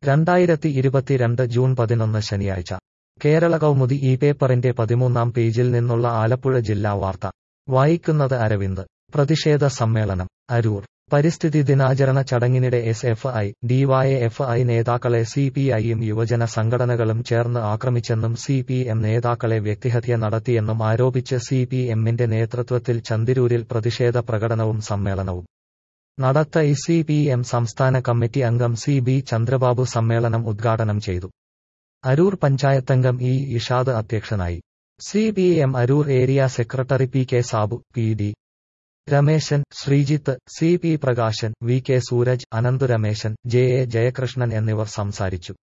രണ്ടായിരത്തി ഇരുപത്തിരണ്ട് ജൂൺ പതിനൊന്ന് ശനിയാഴ്ച കേരള കൗമുദി ഈ പേപ്പറിന്റെ പതിമൂന്നാം പേജിൽ നിന്നുള്ള ആലപ്പുഴ ജില്ലാ വാർത്ത വായിക്കുന്നത് അരവിന്ദ് പ്രതിഷേധ സമ്മേളനം അരൂർ പരിസ്ഥിതി ദിനാചരണ ചടങ്ങിനിടെ S F I DYF I നേതാക്കളെ സി പി ഐയും യുവജന സംഘടനകളും ചേർന്ന് ആക്രമിച്ചെന്നും സി പി എം നേതാക്കളെ വ്യക്തിഹത്യ നടത്തിയെന്നും ആരോപിച്ച് സി പി എമ്മിന്റെ നേതൃത്വത്തിൽ ചന്തിരൂരിൽ പ്രതിഷേധ പ്രകടനവും സമ്മേളനവും നടത്ത ഇ സി പി എം സംസ്ഥാന കമ്മിറ്റി അംഗം സി ബി ചന്ദ്രബാബു സമ്മേളനം ഉദ്ഘാടനം ചെയ്തു അരൂർ പഞ്ചായത്തംഗം ഇ ഇഷാദ് അധ്യക്ഷനായി C P M Aroor area secretary P K Sabu P D Rameshan Sreejith C P Prakashan V K Sooraj Ananthu Rameshan J A Jayakrishnan എന്നിവർ സംസാരിച്ചു